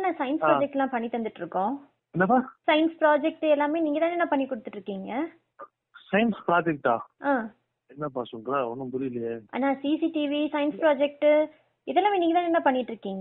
தானே சயின்ஸ் ஆ. ப்ராஜெக்ட்லாம் பண்ணி தந்துட்டு இருக்கோம் என்னப்பா சயின்ஸ் ப்ராஜெக்ட் எல்லாமே நீங்க தானே பண்ணி கொடுத்துட்டு இருக்கீங்க சயின்ஸ் ப்ராஜெக்டா ஆ என்னப்பா சொல்ற ஒன்றும் புரியலையே ஆனா சிசிடிவி சயின்ஸ் ப்ராஜெக்ட் இதெல்லாமே நீங்க தானே என்ன பண்ணிட்டு இருக்கீங்க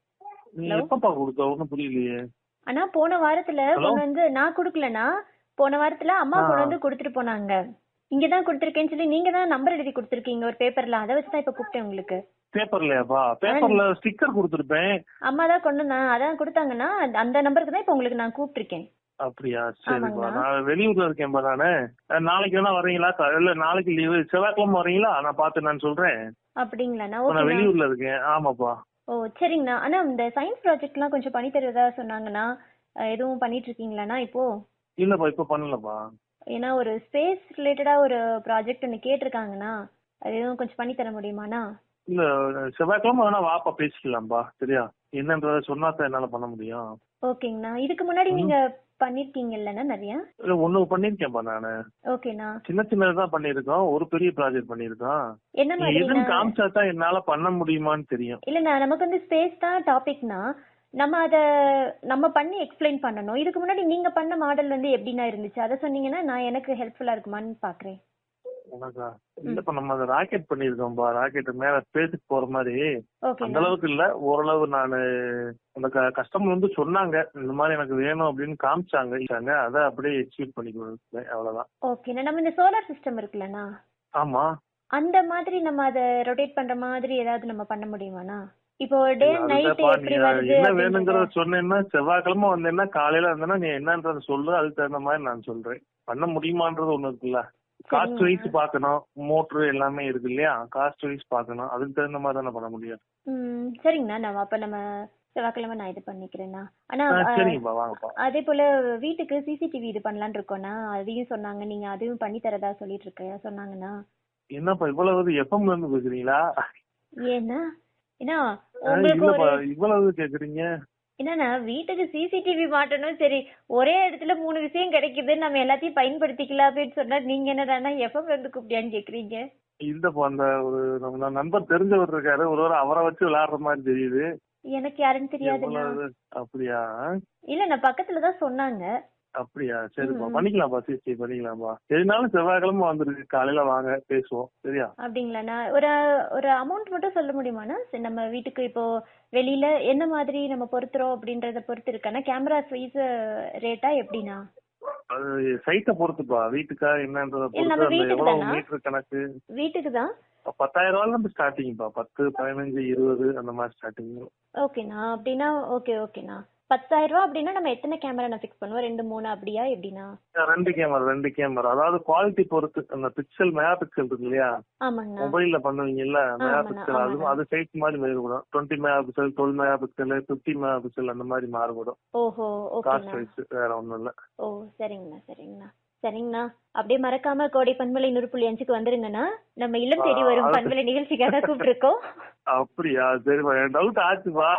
நீ Hello? எப்பப்பா கொடுத்த ஒன்றும் புரியலையே ஆனா போன வாரத்துல Hello? கொண்டு வந்து நான் கொடுக்கலனா போன வாரத்துல அம்மா ஆ. கொண்டு வந்து கொடுத்துட்டு போனாங்க இங்கதான் கொடுத்துருக்கேன்னு சொல்லி நீங்க தான் நம்பர் எழுதி கொடுத்துருக்கீங்க ஒரு பேப்பர்ல அதை வச்சு தான் இப்ப கூப்பிட்டேன் உங்களுக்கு பேப்பர்லயாப்பா பேப்பர்ல ஸ்டிக்கர் கொடுத்துருப்பேன் அம்மா தான் கொண்டு வந்தேன் அதான் கொடுத்தாங்கன்னா அந்த- அந்த நம்பருக்கு தான் இப்ப உங்களுக்கு நான் கூப்பிட்டிருக்கேன் அப்படியா சரிப்பா ஆமாங்கண்ணா. நான் வெளியூர்ல இருக்கேன்ப்பா நானு அஹ் நாளைக்கு வேணா வரீங்களா க- இல்ல நாளைக்கு லீவு செவ்வாய்க்கிழமை வரீங்களா நான் பார்த்து நான் சொல்றேன் அப்படிங்களாண்ணா இப்ப நான் ஓகேண்ணா வெளியூர்ல இருக்கேன் ஆமாப்பா ஓ சரிங்கண்ணா ஆனா இந்த சயின்ஸ் ப்ராஜெக்ட்லாம் கொஞ்சம் பண்ணி தருவதா சொன்னாங்கண்ணா அஹ் எதுவும் பண்ணிட்டு இருக்கீங்களாண்ணா இப்போ இல்லப்பா இப்ப பண்ணலப்பா ஏன்னா ஒரு ஸ்பேஸ் ரிலேட்டடா ஒரு ப்ராஜெக்ட் ஒன்று கேட்டிருக்காங்கண்ணா அது எதுவும் கொஞ்சம் பண்ணி தர முடியுமாண்ணா இல்ல செவ்வாய்க்கிழமை வேணா வாப்பா பேசிக்கலாம்ப்பா சரியா என்னன்றத சொன்னா தான் என்னால பண்ண முடியும் ஓகேங்கண்ணா இதுக்கு முன்னாடி ம். நீங்க பண்ணிருக்கீங்கல்லண்ணா நிறைய இல்ல ஒண்ணு பண்ணிருக்கேன்ப்பா நானு ஓகேண்ணா சின்ன சின்னதுதான் பண்ணிருக்கோம் ஒரு பெரிய ப்ராஜெக்ட் பண்ணிருக்கோம் என்ன நீ எதுன்னு மாதிரிண்ணா காமிச்சா தான் என்னால பண்ண முடியுமான்னு தெரியும் இல்லண்ணா நமக்கு வந்து ஸ்பேஸ் தான் டாபிக்னா நம்ம அத நம்ம பண்ணி எக்ஸ்பிளைன் பண்ணணும் இதுக்கு முன்னாடி நீங்க பண்ண மாடல் வந்து எப்படிண்ணா இருந்துச்சு அதை சொன்னீங்கன்னா நான் எனக்கு ஹெல்ப்ஃபுல்லா இருக்குமான்னு பாக்குறேன் உனக்கா இல்லப்பா நம்ம அந்த ராக்கெட் பண்ணிருக்கோம்பா ராக்கெட் மேல ஸ்பேஸுக்கு போற மாதிரி அந்த ஓகேண்ணா அளவுக்கு இல்ல ஓரளவு நானு அந்த கஸ்டமர் வந்து சொன்னாங்க இந்த மாதிரி எனக்கு வேணும் அப்படின்னு காமிச்சாங்க இதாங்க, அதை அப்படியே எக்ஸிக்யூட் பண்ணி கொடுத்தேன் அவ்வளவுதான் ஓகேண்ணா நம்ம இந்த சோலார் சிஸ்டம் இருக்குல்லண்ணா ஆமா அந்த மாதிரி நம்ம அதை ரொட்டேட் பண்ற மாதிரி ஏதாவது நம்ம பண்ண முடியுமாண்ணா இப்போ டே அண்ட் நைட் அதுதான்ப்பா, நீ எப்படி வருது என்ன அப்படின்றத- வேணுங்கிறத சொன்னேன்னா செவ்வாய்க்கிழமை வந்தேன்னா காலையில வந்தேன்னா நீ என்னன்றத சொல்லு அதுக்கு தகுந்த மாதிரி நான் சொல்றேன் பண்ண முடியுமான்றது ஒண்ணு இருக்குல்ல காஸ்ட் வைஸ் பாக்கணும் மோட்ரு எல்லாமே இருக்கு இல்லையா காஸ்ட் வைஸ் பாக்கணும் அதுக்கு தகுந்த மாதிரி தானே பண்ண முடியும் ம் சரிங்கண்ணா நம்ம அப்ப நம்ம செவ்வாய்க்கிழமை நான் இது பண்ணிக்கிறேண்ணா ஆனா ஆ, அஹ், சரிங்கப்பா வாங்கப்பா அதே போல வீட்டுக்கு சிசிடிவி இது பண்ணலாம்னு இருக்கோண்ணா அதையும் சொன்னாங்க நீங்க அதையும் பண்ணி தரதா சொல்லிட்டு இருக்க சொன்னாங்கண்ணா என்னப்பா இவ்வளவு எஃப்எம்ல இருந்து பேசுறீங்களா ஏன்னா ஏன்னா ஆ, உங்களுக்கு இல்லப்பா ஒரு இவ்வளவு கேக்குறீங்க என்னன்னா வீட்டுக்கு சிசிடிவி மாட்டணும் சரி ஒரே இடத்துல மூணு விஷயம் கிடைக்குது நம்ம எல்லாத்தையும் பயன்படுத்திக்கலாம் அப்படின்னு சொன்னா நீங்க என்னடான்னா எஃப்எம் இருந்து கூப்பிட்டியான்னு கேக்குறீங்க இல்லப்பா அந்த ஒரு நம்ம நண்பர் தெரிஞ்சவர் இருக்காரு ஒரு வாரம் அவரை வச்சு விளையாடுற மாதிரி தெரியுது எனக்கு யாருன்னு தெரியாதுண்ணா எவ்வளவு அப்படியா இல்ல நான் பக்கத்துல தான் சொன்னாங்க அப்படியா சரிப்பா ம். பண்ணிக்கலாம்ப்பா சரி சரி பண்ணிக்கலாம்ப்பா எதுனாலும் செவ்வாய்க்கிழமை வந்துருக்கு காலையில வாங்க பேசுவோம் சரியா அப்படிங்களாண்ணா ஒரு ஒரு அமௌண்ட் மட்டும் சொல்ல முடியுமாண்ணா சரி, நம்ம வீட்டுக்கு இப்போ வெளியில என்ன மாதிரி நம்ம பொருத்துறோம் அப்படின்றத பொறுத்து இருக்காண்ணா கேமரா வைஸ் ரேட்டா எப்படிண்ணா அது சைட்டை பொறுத்துப்பா வீட்டுக்கா என்னன்றத இல்ல, நம்ம பொறுத்து அந்த வீட்டுக்கு எவ்வளவு தானா? மீட்டர் கணக்கு வீட்டுக்கு தான் பத்தாயிரம் ரூபாயில இருந்து ஸ்டார்டிங்ப்பா பத்து பதினஞ்சு இருபது அந்த மாதிரி ஸ்டார்டிங் ஓகேண்ணா அப்படின்னா ஓகே ஓகேண்ணா பத்தாயிரம் ரூபா அப்படின்னா நம்ம எத்தனை கேமரா நான் ஃபிக்ஸ் பண்ணுவோம் ரெண்டு மூணு அப்படியா எப்படிண்ணா ரெண்டு கேமரா ரெண்டு கேமரா அதாவது குவாலிட்டி பொறுத்து அந்த பிக்சல் மெகா பிக்சல் இருக்கு இல்லையா ஆமாங்கண்ணா மொபைல்ல பண்ணுவீங்கல்ல மெகா ஆமாண்ணா, பிக்சல் அது ஆமாண்ணா. அது சைஸ் மாதிரி மாறுபடும் twenty megapixel twelve megapixel fifty megapixel அந்த மாதிரி மாறுபடும் ஓஹோ காஸ்ட் ஓகேண்ணா வைஸ் வேற ஒண்ணும் இல்ல ஓ சரிங்கண்ணா சரிங்கண்ணா சரிங்கண்ணா அப்படியே மறக்காம கோடை பண்பலை நூறு புள்ளி அஞ்சுக்கு வந்துருங்கண்ணா நம்ம இல்லம் தேடி ஆ, வரும் அது- பண்பலை நிகழ்ச்சிக்காக கூப்பிட்டுருக்கோம் அப்படியா சரிப்பா என் டவுட் ஆச்சுப்பா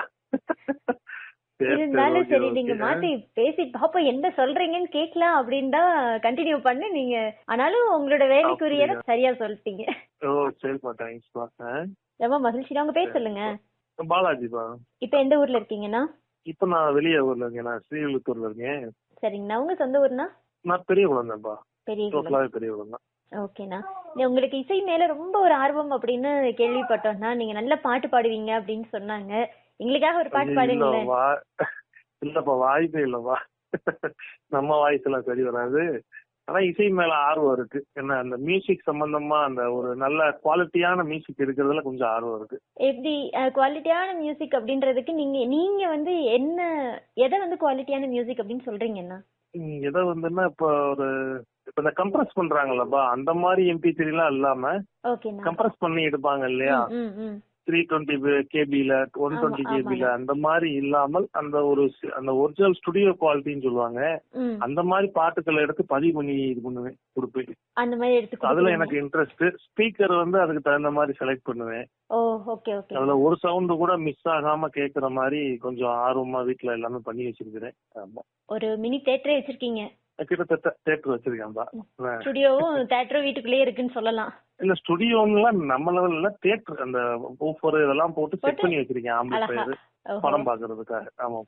சரி, சரி, இருந்தாலும் okay, சரி okay. நீங்க மாத்தி பேசி பாப்போம் என்ன சொல்றீங்கன்னு கேட்கலாம் அப்படின்னு தான் கண்டினியூ பண்ணு நீங்க ஆனாலும் உங்களோட வேலைக்குரியத அப்படியா? சரியா சொல்லிட்டீங்க ஓ சரிப்பா தேங்க்ஸ்ப்பா ரொம்ப மகிழ்ச்சி உங்க பேர் சொல்லுங்க பாலாஜிப்பா இப்ப எந்த ஊர்ல இருக்கீங்கண்ணா இப்ப நான் வெளியே ஊர்ல இருக்கேன் நான் ஸ்ரீவிழுத்தூர்ல இருக்கேன் சரிங்கண்ணா உங்க சொந்த ஊர்னா நான் பெரிய குழந்தைப்பா பெரிய டோட்டலாவே பெரிய குழந்தை ஓகேண்ணா நீ உங்களுக்கு இசை மேல ரொம்ப ஒரு ஆர்வம் அப்படின்னு கேள்விப்பட்டோம்னா நீங்க நல்ல பாட்டு பாடுவீங்க அப்படின்னு சொன்னாங்க எங்களுக்காக ஒரு பாட்டு ஐயோ, இல்ல, பாடுங்களேன் வா- இல்லப்பா வாய்ப்பே இல்லப்பா நம்ம வாய்ஸ் எல்லாம் சரி வராது ஆனா இசை மேல ஆர்வம் இருக்கு என்ன அந்த மியூசிக் சம்பந்தமா அந்த ஒரு நல்ல குவாலிட்டியான மியூசிக் இருக்கிறதுல கொஞ்சம் ஆர்வம் இருக்கு எப்படி குவாலிட்டியான மியூசிக் அப்படின்றதுக்கு நீங்க நீங்க வந்து என்ன எதை வந்து குவாலிட்டியான மியூசிக் அப்படின்னு சொல்றீங்கண்ணா ம், எதை வந்துன்னா இப்ப ஒரு இப்ப இந்த கம்ப்ரஸ் பண்றாங்கல்லப்பா அந்த மாதிரி எம்பி த்ரீ எல்லாம் இல்லாம ஓகேண்ணா கம்ப்ரஸ் பண்ணி எடுப்பாங்க இல்லையா ம், ம், ம். த்ரீ டுவெண்ட்டி கேபில ஒன் ஆமா, டுவெண்ட்டி கேபில ஆமாண்ணா. அந்த மாதிரி இல்லாமல் அந்த ஒரு சி- அந்த ஒரிஜினல் ஸ்டுடியோ குவாலிட்டின்னு சொல்லுவாங்க ம். அந்த மாதிரி பாட்டுக்களை எடுத்து பதிவு பண்ணி இது பண்ணுவேன் கொடுப்பேன் அந்த மாதிரி எடுத்து அதுல கொடுக்குறீங்க. எனக்கு இன்ட்ரெஸ்ட் ஸ்பீக்கர் வந்து அதுக்கு தகுந்த மாதிரி செலக்ட் பண்ணுவேன் ஓ ஓகே ஓகே அதுல ஒரு சவுண்ட் கூட மிஸ் ஆகாம கேக்குற மாதிரி கொஞ்சம் ஆர்வமா வீட்ல எல்லாமே பண்ணி வச்சிருக்கிறேன் ஆமா ஒரு மினி தேட்டரே வச்சிருக்கீங்க கிட்டத்தட்ட தேட்டர் வச்சிருக்கேன்பா ஸ்டுடியோவும் தேட்டரும் வீட்டுக்குள்ளேயே இருக்குன்னு சொல்லலாம் இல்ல ஸ்டுடியோலாம் நம்ம லெவல்ல தேட்டர் அந்த ஊஃபர் இதெல்லாம் போட்டு செட் போட்டு பண்ணி வச்சிருக்கேன் அழகா ஆம்பிள் ஓஹோ. படம் பாக்குறதுக்காக ஆமா